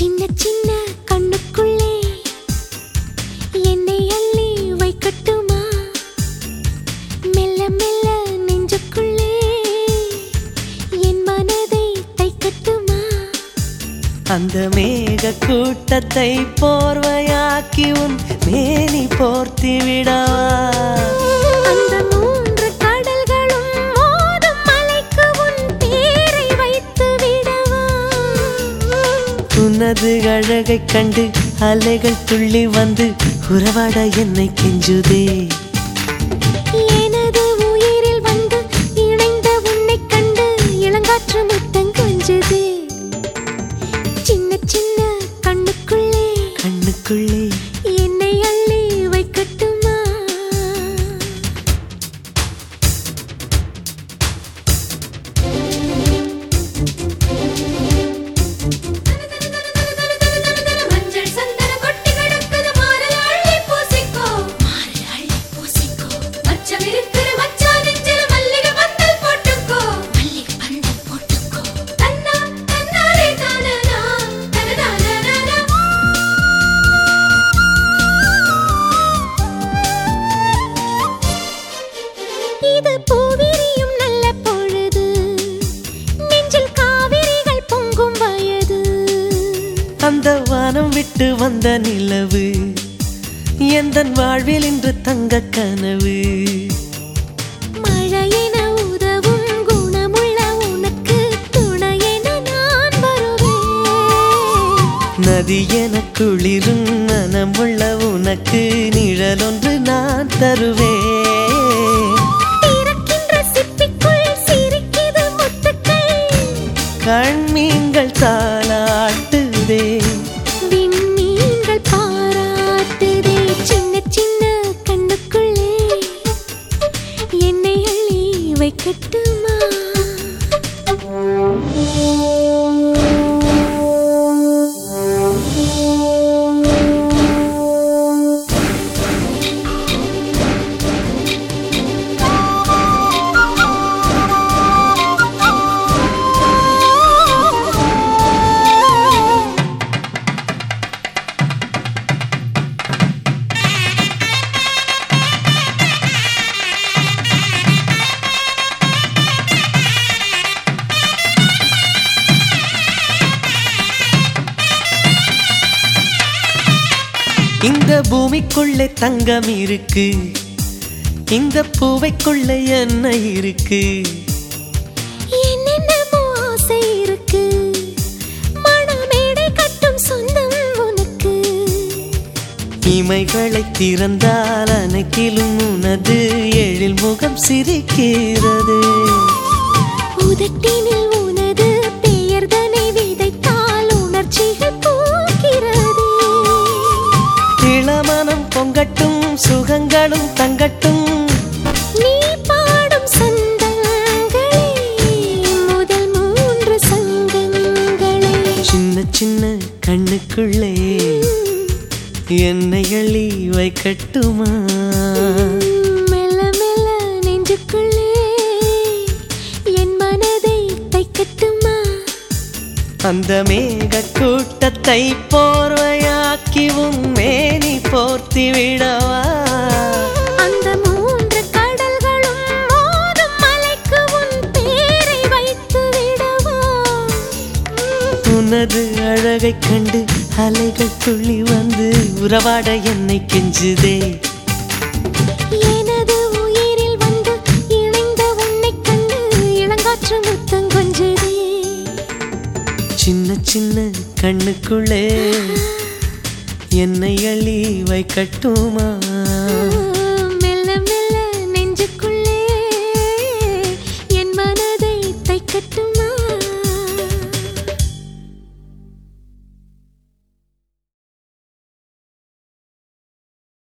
சின்ன சின்ன கண்ணுக்குள்ளே என்னை அள்ளி வைக்கட்டுமா மெல்ல மெல்ல நெஞ்சுக்குள்ளே என் மனதை தைக்கட்டுமா அந்த மேக கூட்டத்தை போர்வையாக்கி உன் மேனி போர்த்தி விடவா அந்த மூன்று கடல்களும் மோதும் மலைக்கு உன் பேரை வைத்து விடவா உனது அழகைக் கண்டு அலைகள் துள்ளி வந்து உறவாட என்னை கெஞ்சுதே எனது உயிரில் வந்து இணைந்த உன்னைக் கண்டு இளங்காற்று முத்தம் கொஞ்சது சின்ன சின்ன கண்ணுக்குள்ளே கண்ணுக்குள்ளே என்னை அள்ளி வைக்கட்டுமா மஞ்சள் சந்தன கொட்டி கிடக்குது மாறல் அள்ளி பூசிக்கோ மாறு அள்ளி பூசிக்கோ மச்சம் இருக்கிற மச்சான் நெஞ்சில மல்லிகை பந்தல் போட்டுக்கோ மல்லிகை பந்தல் போட்டுக்கோ தன்னா தன்னாரே தானனா தனதானனா இது பூவிரியும் நல்ல பொழுது நெஞ்சில் காவிரிகள் பொங்கும் வயது அந்த வானம் விட்டு வந்த நிலவு எந்தன் வாழ்வில் இன்று தங்க கனவு மழையென உதவும் குணமுள்ள உனக்கு துணையென நான் வருவேன் நதி என குளிரும் மனமுள்ள உனக்கு நிழலொன்று நான் தருவேன் பிறக்கின்ற சிப்பிக்குள் சிரிக்குது முத்துக்கள் கண்மீன்கள் தாளாட்டுதே விண்மீன்கள் பாராட்டுதே சின்ன சின்ன கண்ணுக்குள்ளே என்னை அள்ளி வைக்கட்டுமா இந்த பூமிக்குள்ளே தங்கம் இருக்கு இந்த பூவைக்குள்ளே என்ன இருக்கு என்னென்னமோ ஆசை இருக்கு மணமேடை கட்டும் சொந்தம் உனக்கு இமைகளை திறந்தால் அனைத்திலும் உனது எழில் முகம் சிரிக்கிறது உதட்டினில் உனது பெயர்தனை விதைத்தால் உணர்ச்சிகள் பூக்கிறது இளமனம் பொங்கட்டும் சுகங்களும் தங்கட்டும் நீ பாடும் சந்தங்களே முதல் மூன்று சங்கங்களே சின்ன சின்ன கண்ணுக்குள்ளே என்னை அள்ளி வைக்கட்டுமா மெல்ல மெல்ல நெஞ்சுக்குள்ளே என் மனதை தைக்கட்டுமா அந்த மேக கூட்டத்தை போர்வையாக்கி உன் மேனி போர்த்தி விடவா அந்த மூன்று கடல்களும் மோதும் மலைக்கு உன் பேரை வைத்து விடவா உனது அழகைக் கண்டு அலைகள் துள்ளி வந்து உறவாட என்னை கெஞ்சுதே எனது உயிரில் வந்து இணைந்த உன்னைக் கண்டு இளங்காற்று முத்தம் கொஞ்சதே சின்ன சின்ன கண்ணுக்குள்ளே என்னை அள்ளி வைக்கட்டுமா